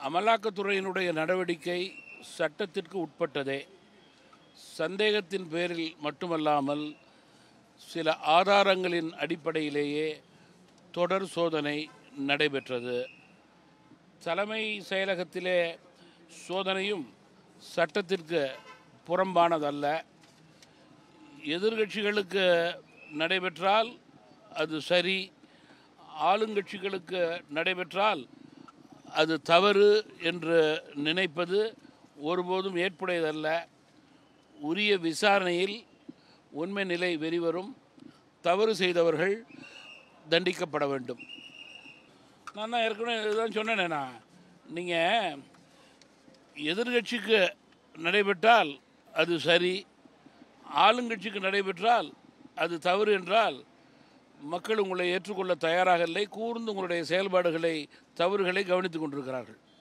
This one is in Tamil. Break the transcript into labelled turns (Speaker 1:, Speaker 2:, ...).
Speaker 1: அமலாக்கத்துறையினுடைய நடவடிக்கை சட்டத்திற்கு உட்பட்டதே சந்தேகத்தின் பேரில் மட்டுமல்லாமல் சில ஆதாரங்களின் அடிப்படையிலேயே தொடர் சோதனை நடைபெற்றது தலைமை செயலகத்திலே சோதனையும் சட்டத்திற்கு புறம்பானதல்ல எதிர்கட்சிகளுக்கு நடைபெற்றால் அது சரி ஆளுங்கட்சிகளுக்கு நடைபெற்றால் அது தவறு என்று நினைப்பது ஒருபோதும் ஏற்புடையதல்ல உரிய விசாரணையில் உண்மை நிலை வெளிவரும் தவறு செய்தவர்கள் தண்டிக்கப்பட வேண்டும் நான் தான் ஏற்கனவே இதுதான் சொன்னேனே நான் நீங்கள் எதிர்கட்சிக்கு நடைபெற்றால் அது சரி ஆளுங்கட்சிக்கு நடைபெற்றால் அது தவறு என்றால் மக்கள் உங்களை ஏற்றுக்கொள்ள தயாராக இல்லை கூர்ந்து உங்களுடைய செயல்பாடுகளை தவறுகளை கவனித்துக் கொண்டிருக்கிறார்கள்